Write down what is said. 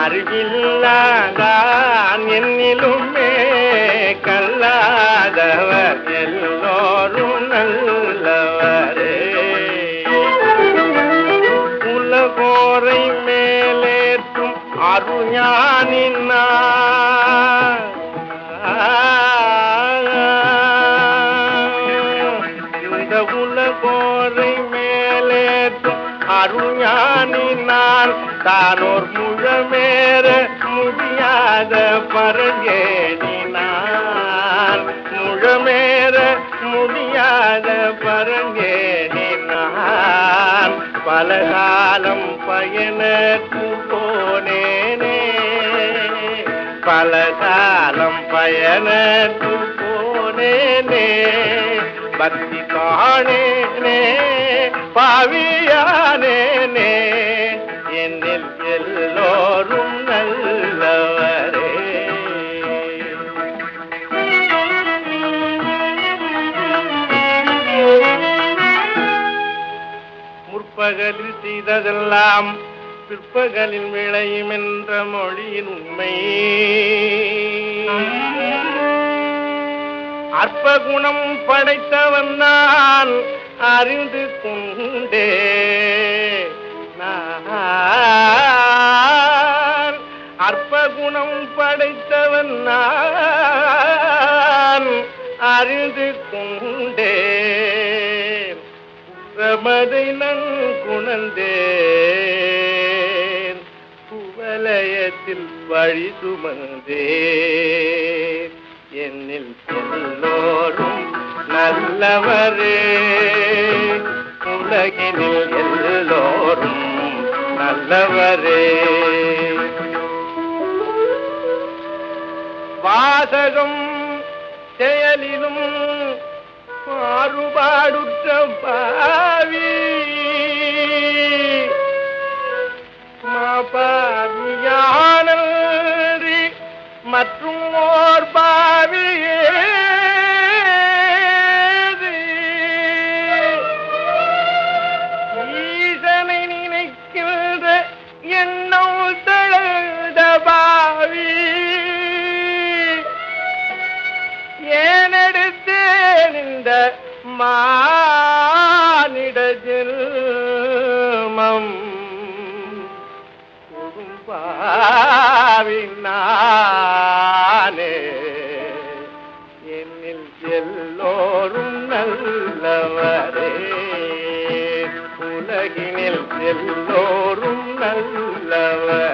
அறிவில்லாதான் என்னிலுமே கல்லாதவர் எல்லோரும் நல்லவரே உலகோரை மேலேற்றும் அருஞானினார் இந்த உலகோரை மேலேற்றும் அருஞானினார் தானோர் முழமேற முடியாத பரங்கேணினான் முழமேற முடியாத பரங்கேணினான் பல காலம் பயணத்து போனேனே பல காலம் பயணத்து போனேனே பக்தி காணேனே பாவியானேனே என்னில் எல்லோரும் நல்லவரே முற்பகலில் செய்ததெல்லாம் பிற்பகலில் விளையும் என்ற மொழியின் உண்மை அற்ப குணம் படைத்தவன் நான் அறிந்து கொண்டே நான் அற்ப குணம் படைத்தவன் நான் அறிந்து கொண்டேன் பிரமதை நன்குணர்ந்தேன் குவலயத்தில் வழி சுமந்தேன் என்னில் எல்லோரும் நல்லவரே உலகினில் எல்லோரும் நல்லவரே வாசகம் செயலிலும் மாறுபாடுற்ற பாவி மாபாவியானி மற்றும் ஓர் பாவியே ஈசனை நினைக்கின்ற எண்ணம் தழுத பாவி ஏனெடுத்தேன் இந்த மானிட ஜென்மம் கொடும்பாவினானே என்னில் எல்லோரும் நல்லவரே உலகினில் எல்லோரும் நல்லவர்